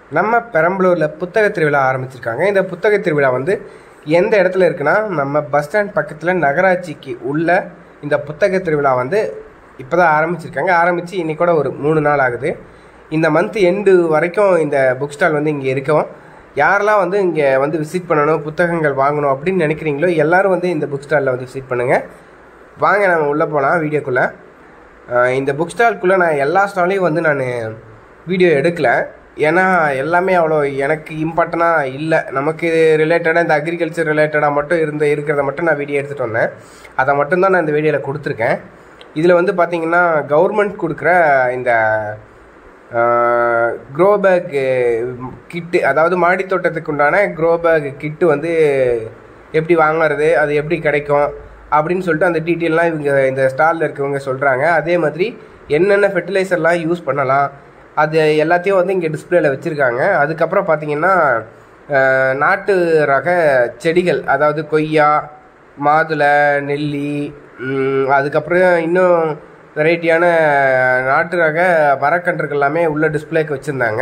நம்ம பெரம்பலூரில் புத்தக திருவிழா ஆரம்பிச்சிருக்காங்க இந்த புத்தக திருவிழா வந்து எந்த இடத்துல இருக்குன்னா நம்ம பஸ் ஸ்டாண்ட் பக்கத்தில் நகராட்சிக்கு உள்ள இந்த புத்தக திருவிழா வந்து இப்போ தான் ஆரம்பிச்சிருக்காங்க ஆரம்பித்து இன்னைக்கூட ஒரு மூணு நாள் ஆகுது இந்த மந்த் எண்டு வரைக்கும் இந்த புக் ஸ்டால் வந்து இங்கே இருக்கும் யாரெல்லாம் வந்து இங்கே வந்து விசிட் பண்ணணும் புத்தகங்கள் வாங்கணும் அப்படின்னு நினைக்கிறீங்களோ எல்லாரும் வந்து இந்த புக் ஸ்டாலில் வந்து விசிட் பண்ணுங்கள் வாங்க நம்ம உள்ளே போகலாம் வீடியோக்குள்ளே இந்த புக் ஸ்டால்குள்ளே நான் எல்லா ஸ்டாலையும் வந்து நான் வீடியோ எடுக்கல ஏன்னா எல்லாமே அவ்வளோ எனக்கு இம்பார்ட்டனாக இல்லை நமக்கு ரிலேட்டடாக இந்த அக்ரிகல்ச்சர் ரிலேட்டடாக மட்டும் இருந்த இருக்கிறத மட்டும் நான் வீடியோ எடுத்துகிட்டு வந்தேன் அதை மட்டும்தான் நான் இந்த வீடியோவில் கொடுத்துருக்கேன் இதில் வந்து பார்த்திங்கன்னா கவர்மெண்ட் கொடுக்குற இந்த க்ரோ பேக் கிட்டு அதாவது மாடி தோட்டத்துக்கு உண்டான க்ரோ பேக் கிட்டு வந்து எப்படி வாங்குறது அது எப்படி கிடைக்கும் அப்படின்னு சொல்லிட்டு அந்த டீட்டெயிலாம் இவங்க இந்த ஸ்டாலில் இருக்கவங்க சொல்கிறாங்க அதே மாதிரி என்னென்ன ஃபெர்டிலைசர்லாம் யூஸ் பண்ணலாம் அது எல்லாத்தையும் வந்து இங்கே டிஸ்பிளேல வச்சுருக்காங்க அதுக்கப்புறம் பார்த்தீங்கன்னா நாட்டு ரக செடிகள் அதாவது கொய்யா மாதுளை நெல்லி அதுக்கப்புறம் இன்னும் வெரைட்டியான நாட்டு ரக மரக்கன்றுகள் எல்லாமே உள்ள டிஸ்பிளேக்கு வச்சுருந்தாங்க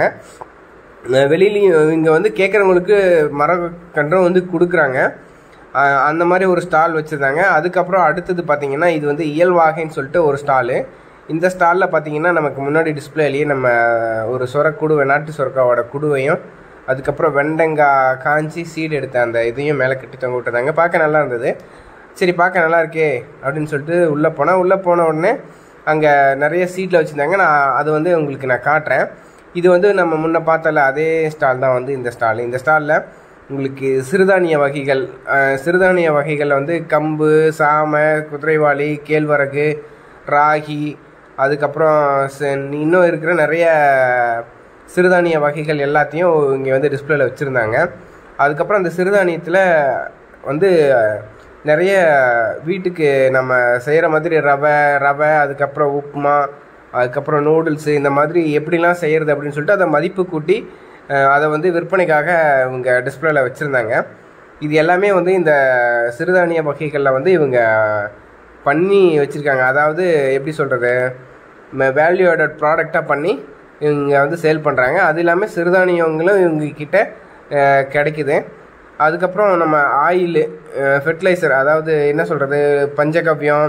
வெளியிலையும் இங்கே வந்து கேட்குறவங்களுக்கு மரக்கன்றும் வந்து கொடுக்குறாங்க அந்த மாதிரி ஒரு ஸ்டால் வச்சுருந்தாங்க அதுக்கப்புறம் அடுத்தது பார்த்திங்கன்னா இது வந்து இயல்வாகைன்னு சொல்லிட்டு ஒரு ஸ்டாலு இந்த ஸ்டாலில் பார்த்தீங்கன்னா நமக்கு முன்னாடி டிஸ்பிளேலேயே நம்ம ஒரு சொரக்குடுவை நாட்டு சொரக்காவோட குடுவையும் அதுக்கப்புறம் வெண்டங்காய் காஞ்சி சீடு எடுத்த அந்த இதையும் மேலே கட்டி தொங்க விட்டுருந்தாங்க பார்க்க நல்லா இருந்தது சரி பார்க்க நல்லா இருக்கே அப்படின்னு சொல்லிட்டு உள்ளே போனால் உள்ளே போன உடனே அங்கே நிறைய சீட்டில் வச்சுருந்தாங்க நான் அது வந்து உங்களுக்கு நான் காட்டுறேன் இது வந்து நம்ம முன்ன பார்த்தல அதே ஸ்டால் தான் வந்து இந்த ஸ்டால் இந்த ஸ்டாலில் உங்களுக்கு சிறுதானிய வகைகள் சிறுதானிய வகைகளில் வந்து கம்பு சாமை குதிரைவாளி கேழ்வரகு ராகி அதுக்கப்புறம் இன்னும் இருக்கிற நிறைய சிறுதானிய வகைகள் எல்லாத்தையும் இங்கே வந்து டிஸ்பிளேல வச்சுருந்தாங்க அதுக்கப்புறம் அந்த சிறுதானியத்தில் வந்து நிறைய வீட்டுக்கு நம்ம செய்கிற மாதிரி ரவை ரவை அதுக்கப்புறம் உப்புமா அதுக்கப்புறம் நூடுல்ஸு இந்த மாதிரி எப்படிலாம் செய்கிறது அப்படின்னு சொல்லிட்டு அதை மதிப்பு கூட்டி அதை வந்து விற்பனைக்காக இவங்க டிஸ்பிளேல வச்சுருந்தாங்க இது எல்லாமே வந்து இந்த சிறுதானிய வகைகளில் வந்து இவங்க பண்ணி வச்சுருக்காங்க அதாவது எப்படி சொல்கிறது வேல்யூ ஆடட் ப்ராடக்டாக பண்ணி இவங்க வந்து சேல் பண்ணுறாங்க அது இல்லாமல் சிறுதானியங்களும் இவங்க கிட்ட கிடைக்குது அதுக்கப்புறம் நம்ம ஆயில் ஃபெர்டிலைசர் அதாவது என்ன சொல்கிறது பஞ்சகவ்யம்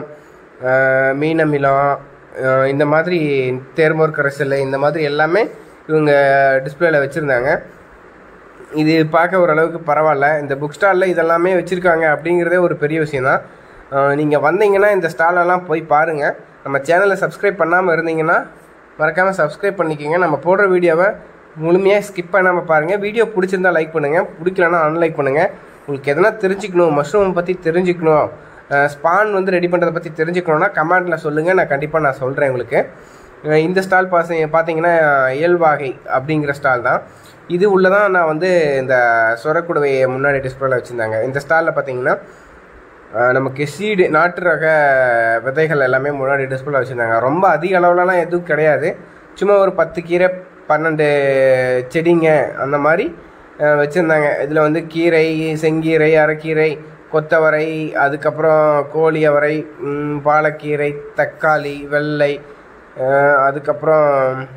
மீனமிலம் இந்த மாதிரி தேர்மோர் கரைசல் இந்த மாதிரி எல்லாமே இவங்க டிஸ்பிளேல வச்சுருந்தாங்க இது பார்க்க ஓரளவுக்கு பரவாயில்ல இந்த புக் ஸ்டாலில் இதெல்லாமே வச்சுருக்காங்க அப்படிங்கிறதே ஒரு பெரிய விஷயந்தான் நீங்கள் வந்தீங்கன்னா இந்த ஸ்டாலெல்லாம் போய் பாருங்கள் நம்ம சேனலை சப்ஸ்கிரைப் பண்ணாமல் இருந்தீங்கன்னா மறக்காமல் சப்ஸ்கிரைப் பண்ணிக்கோங்க நம்ம போடுற வீடியோவை முழுமையாக ஸ்கிப் பண்ணாமல் பாருங்கள் வீடியோ பிடிச்சிருந்தா லைக் பண்ணுங்கள் பிடிக்கலன்னா அன்லைக் பண்ணுங்கள் உங்களுக்கு எதனா தெரிஞ்சுக்கணும் மஷ்ரூம் பற்றி தெரிஞ்சுக்கணும் ஸ்பான் வந்து ரெடி பண்ணுறதை பற்றி தெரிஞ்சுக்கணுன்னா கமெண்ட்டில் சொல்லுங்கள் நான் கண்டிப்பாக நான் சொல்கிறேன் உங்களுக்கு இந்த ஸ்டால் பாசி பார்த்தீங்கன்னா இயல்வாகை அப்படிங்கிற ஸ்டால் தான் இது உள்ள தான் நான் வந்து இந்த சொரக்குடுவையை முன்னாடி டிஸ்பிளேல வச்சுருந்தாங்க இந்த ஸ்டாலில் பார்த்தீங்கன்னா நமக்கு சீடு நாட்டு ரக விதைகள் எல்லாமே முன்னாடி டிஸ்பிளே வச்சுருந்தாங்க ரொம்ப அதிக அளவுலலாம் எதுவும் கிடையாது சும்மா ஒரு பத்து கீரை பன்னெண்டு செடிங்க அந்த மாதிரி வச்சுருந்தாங்க இதில் வந்து கீரை செங்கீரை அரைக்கீரை கொத்தவரை அதுக்கப்புறம் கோழி அவரை பாலக்கீரை தக்காளி வெள்ளை அதுக்கப்புறம்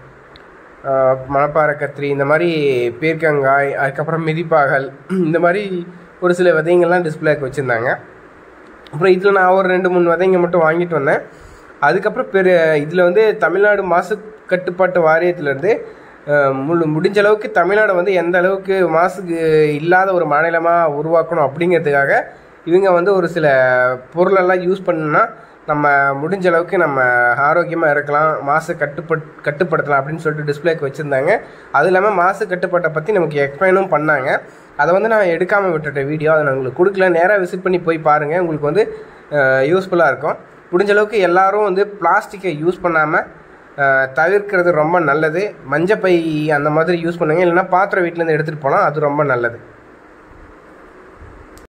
மணப்பாறை கத்திரி இந்த மாதிரி பீர்க்கங்காய் அதுக்கப்புறம் மிதிப்பாகல் இந்த மாதிரி ஒரு சில விதைங்கள்லாம் டிஸ்பிளேக்கு வச்சுருந்தாங்க அப்புறம் இதில் நான் ஒரு ரெண்டு மூணு விதைங்க மட்டும் வாங்கிட்டு வந்தேன் அதுக்கப்புறம் பெரு இதில் வந்து தமிழ்நாடு மாசு கட்டுப்பாட்டு வாரியத்திலேருந்து முழு முடிஞ்ச அளவுக்கு தமிழ்நாடு வந்து எந்த அளவுக்கு மாசுக்கு இல்லாத ஒரு மாநிலமாக உருவாக்கணும் அப்படிங்கிறதுக்காக இவங்க வந்து ஒரு சில பொருளெல்லாம் யூஸ் பண்ணுன்னா நம்ம முடிஞ்ச அளவுக்கு நம்ம ஆரோக்கியமாக இருக்கலாம் மாசு கட்டுப்பட் கட்டுப்படுத்தலாம் அப்படின்னு சொல்லிட்டு டிஸ்பிளேக்கு வச்சுருந்தாங்க அது இல்லாமல் மாசு கட்டுப்பாட்டை பற்றி நமக்கு எக்ஸ்பிளைனும் பண்ணாங்க அதை வந்து நான் எடுக்காமல் விட்டுட்டேன் வீடியோ அதை நான் உங்களுக்கு கொடுக்கல நேராக விசிட் பண்ணி போய் பாருங்கள் உங்களுக்கு வந்து யூஸ்ஃபுல்லாக இருக்கும் முடிஞ்ச அளவுக்கு எல்லோரும் வந்து பிளாஸ்டிக்கை யூஸ் பண்ணாமல் தவிர்க்கிறது ரொம்ப நல்லது மஞ்சப்பை அந்த மாதிரி யூஸ் பண்ணுங்கள் இல்லைன்னா பாத்திரம் வீட்டிலேருந்து எடுத்துகிட்டு போனால் அது ரொம்ப நல்லது